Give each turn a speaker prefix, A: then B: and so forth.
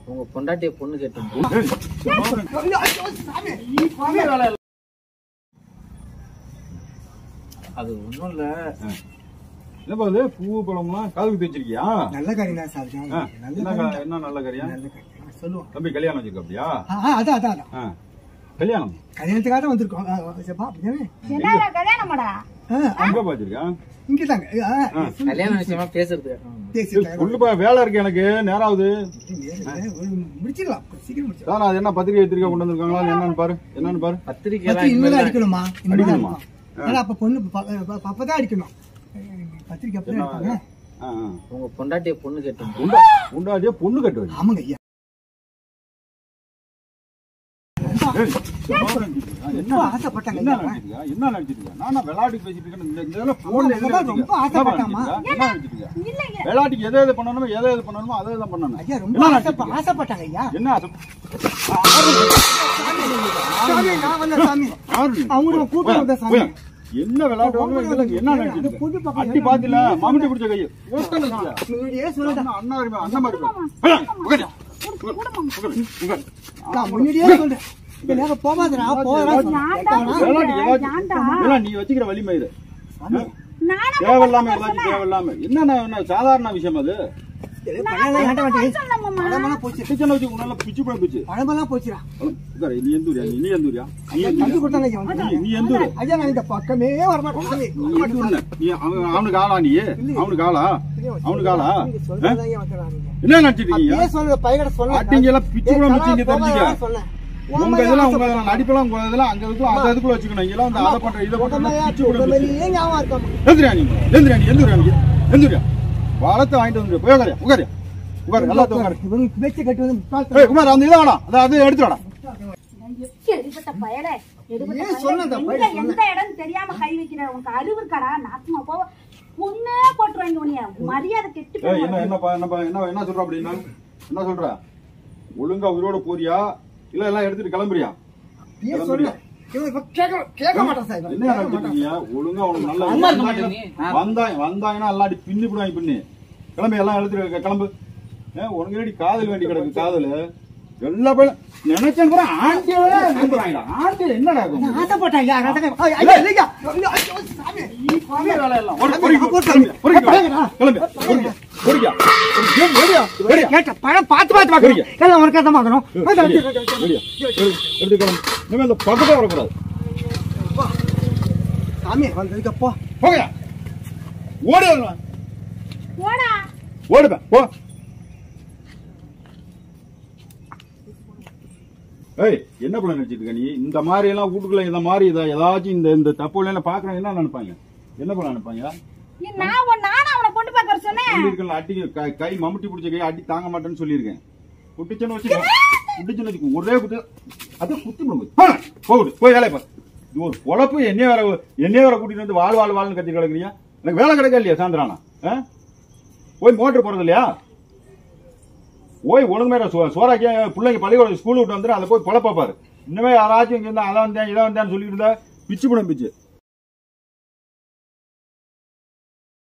A: உங்க பொண்டாட்டிய பொண்ணு கேட்டு அது ஒண்ணும் இல்ல
B: என்னப்பா இது பூ பழம்லாம் காதுக்கு வச்சிருக்கியா
C: நல்ல காரியம் தான் சார்
B: ஆ,
C: நல்ல
B: என்ன
C: காரியம்
B: கா- என்ன நல்ல காரியம்
C: நல்ல காரியம் சொல்லுவோம்
B: தம்பி கல்யாணம் வச்சிருக்க அப்படியா
C: ஆ, ஆ, அதான் அதான் அதான்
B: ஆ. கல்யாணம்
C: கல்யாணத்துக்காக தான் வந்திருக்கோம் ஆ, ஆ, சரிப்பா, அப்படிதானே?
D: என்னடா கல்யாணமாடா
C: ஆ,
B: எங்க பாத்திருக்கா
C: இங்கதாங்க ஆ, ஆ,
A: கல்யாண விஷயமா பேசுறது
C: பேசிட்டாங்க.
B: சொல்லுப்பா வேலை இருக்கு எனக்கு நேராவது
C: ஒரு முடிச்சிடலாம் சீக்கிரம் முடிச்சிடலாம்
B: சார் அது என்ன பத்திரிகை எத்திரிக்கை கொண்டு வந்திருக்காங்களா என்னன்னு பாரு என்னன்னு பாரு
A: பத்திரிக்கை
C: பத்து
A: எல்லாம்
C: இனிமேல்
A: இனிமேல்
C: அடிக்கணுமா இனிமேல்
B: அடிக்கணுமா?
C: அடிக்கணும். ஏன்னா அப்ப பொண்ணு ப- ப- அப்பதான் அடிக்கணும் பத்திரிக்கை அப்பதான் எடுப்பாங்க
B: ஆ, ஆ.
A: உங்க பொண்டாட்டிய பொண்ணு கேட்டு
B: உண்டா உண்டாடியே பொண்ணு கட்டு வை.
C: ஆமாங்க ஐயா
B: ஏய், சும்மா நினைச்சிட்டு இருக்கியா? என்ன
C: ரொம்ப ஆசைப்பட்டாங்க
B: என்ன
C: ஐயா.
B: நினைச்சிட்டு இருக்கியா? என்ன நினைச்சிட்டு இருக்கியா? நானா விளையாட்டுக்கு பேசிட்டு இருக்கேன்னு இந்த- இந்த இதெல்லாம் phone ல எதுல
C: ரொம்ப
B: வச்சிருக்கியா?
C: ஆசைப்பட்டாமா?
B: என்ன நினைச்சிட்டு இருக்கியா?
D: இல்லைங்க
B: விளையாட்டுக்கு எதை எது பண்ணணுமோ எதை எது பண்ணணுமோ அதை தான் பண்ணணும்
C: ஐயா ரொம்ப
B: என்ன
C: ஆசைப்ப-
B: நினைச்சிட்டு இருக்கியா?
C: ஆசைப்பட்டாங்க ஐயா
B: என்ன ஆசை?
C: சாமி நான் வந்த சாமி
B: யாரு?
C: அவங்கள கூட்டு வந்த சாமி
B: போய். என்ன விளையாட்டு வாங்க இதுல என்ன நினைச்சிட்டு
C: அந்த பொண்ணு
B: இருக்கியா?
C: பக்கம்
B: அட்டி பாத்தில மம்முட்டி பிடிச்ச கையை ஓட்டல இருக்கியா?
C: முன்னாடியே சொல்லிட்டேன்
B: அண்ணா, அண்ணா இருப்பா, அண்ணன் மாதிரி இருப்பா. ஏய், உட்காரு. உட்காரு, உட்காரு.
C: நான் முன்னாடியே சொல்றேன் இந்த நேரம் போகாதடா போறா
D: ஏன்டா
B: விளையாட்டுக்கு ஏதாச்சும்
D: ஏன்டா
B: இதெல்லாம் நீ வச்சுக்கிற வலிமை இது
D: நானா
B: தேவையில்லாம ஏதாச்சும் தேவையில்லாம என்ன என்ன சாதாரண விஷயம் அது
C: பழமெல்லாம் ஏன்டா மாட்டேன்
D: சொன்னம்மா
C: பழமெல்லாம் போச்சு
B: கிச்சனை வச்சு உன்னால பிச்சு போய் பிச்சு
C: பழமெல்லாம் போச்சுடா
B: உட்காரு, நீ எந்தூரியா நீ நீ எந்தூரியா நீ
C: ஐயா தந்து கொடுத்தாங்க ஐயா வந்து.
B: நீ- நீ எந்தூரு
C: ஐயா நான் இந்த பக்கமே வரமாட்டேன் சாமி.
B: நீ எந்தூருன்னு நீ அவன் அவனுக்கு ஆளா நீ அவனுக்கு ஆளா அவனுக்கு ஆளா
C: நீங்க சொல்றதுதான் ஐயா வந்து நான் இங்க.
B: என்ன நினைச்சிட்டு இருக்கீங்க
C: அப்படியே சொல்ற பையனை சொன்னேன்.
B: அட்டிங்க எல்லாம் பிச்சு
C: ஏய்,
B: கூட
C: கலா,
B: மிச்சிங்க
C: போகாதடா
B: தெரிஞ்சுக்க
C: சொன்னேன்.
B: உங்க
C: உண்மையா
B: இதெல்லாம் உங்க
C: ஆசைப்பட்டேன்.
B: நடிப்பெல்லாம் உங்க இதெல்லாம் அங்க இதுக்குள்ள அந்த இதுக்குள்ள வச்சுக்கணும் இங்கெல்லாம் வந்து அதை பண்ற இதை பண்ற
C: உண்மையா
B: பிச்சு கூட
C: உங்க
B: மிச்சு
C: மாதிரியே ஞாபகம் இருக்காமா?
B: எந்திரியா நீ எந்திரியா நீ எந்திரியா நீ எந்திரியா வளத்தை வாங்கிட்டு வந்து போய் உட்காரியா உட்காரியா உட்காரு எல்லாத்தையும் உட்காரு
C: இவனுக்கு பேச்சை கட்டி வந்து முட்டாள்
B: ஏய் குமார் அந்த இதை வேணாம் அதை அது எடுத்துடா
D: எடுபட்ட பயலே எடுபட்ட
C: ஏன்
D: பயலே.
C: சொன்னதா,
D: எங்க
C: பையன் சொன்னேன்.
D: எந்த இடம் தெரியாம கை வைக்கிற உனக்கு அறிவு இருக்காடா நாசமா போ பொண்ணே போட்டுருவாங்க உனிய மரியாதை கெட்டு
B: ஏய் என்ன
D: போயிடும்.
B: என்னப்பா என்னப்பா என்ன என்ன சொல்ற அப்படின்னா என்ன சொல்ற ஒழுங்கா உயிரோட போறியா இல்ல எல்லாம் எடுத்துட்டு கிளம்புறியா
C: ஏன் சொன்னேன். இவன் இப்ப கேட்க- கேட்க மாட்டான் சார் இவன்.
B: என்ன நினைச்சிட்டு இருக்கீங்க ஒழுங்கா உனக்கு நல்ல
A: அம்மா இருக்க மாட்டேன் நீ.
B: வந்தாங்க வந்தாங்கன்னா எல்லாம் அடி பின்னி போடுவாங்க பின்னி கிளம்பி எல்லாம் எடுத்துட்டு கிளம்பு ஏன் உனக்கு ரெடி காதல் வேண்டி கிடக்கு காதல் எல்லா பேரும் நினைச்சேன் கூட ஆண்டியவே நம்புறாங்கடா ஆண்டி என்னடா இது?
C: நான் ஆசைப்பட்டேன் ஐயா, நான் ஆசைப்பட்டேன். ஐயா, ஐயா, ஐயா, ஐயா, ஐயோ, சாமி.
B: இதே வேலையெல்லாம். ஒரு பொறுக்கி, பொறுக்கி, பொறுக்கி, கிளம்பு, பொறுக்கி, பொறுக்கியா? ஏய், ரெடியா? ரெடியா?
C: கேட்ட பழம் பார்த்து பார்த்து பார்க்கணும். எல்லாம் உனக்கு தான் பார்க்கணும்.
B: ரெடியா? ரெடியா? ரெடி, எடுத்து கிளம்பு. இனிமே இந்த பக்கத்தே வரக்கூடாது
C: சாமி வந்ததுக்கு அப்போ
B: போகையா ஓடி வரலாம்
D: போடா
B: ஓடுப்பேன் போ ஏய் என்ன பண்ண நினைச்சிட்டு இருக்க நீ இந்த மாதிரி எல்லாம் வீட்டுக்குள்ள இந்த மாதிரி இதை ஏதாச்சும் இந்த இந்த தப்பு எல்லாம் பாக்குறேன் என்ன நினைப்பாங்க என்ன பண்ண நினைப்பாங்க
D: ஏய், நான் உன் நானும் அவனை பொண்ணு பார்க்க வர சொன்னேன்
B: சொல்லியிருக்கேன் அடி கை- கை மம்முட்டி பிடிச்ச கை அடி தாங்க மாட்டேன்னு சொல்லியிருக்கேன் குட்டிச்சன்னு வச்சுக்கோ குட்டிச்சன்னு வச்சுக்கோ ஒரே குத்து அது குத்தி விடுங்க போகுது போய் வேலையை பாரு இது ஒரு பொழப்பு என்னைய வேற என்னைய வேற கூட்டிட்டு வந்து வாழ் வாழ் வாழ்னு கத்தி கிடக்குறியா எனக்கு வேலை கிடைக்கா இல்லையா சாயந்தரானா ஆ? போய் மோட்டர் போறது இல்லையா போய் ஒழுங்கு மேல சோறாக்கிய பிள்ளைங்க பள்ளிக்கூடம் ஸ்கூல் விட்டு வந்துட்டு அதை போய் பொழப்பா பாரு இன்னுமே யாராச்சும் இங்க இருந்தா அதை வந்தேன் இதை வந்தேன்னு சொல்லிட்டு இருந்தா பிச்சு போடும் பிச்சு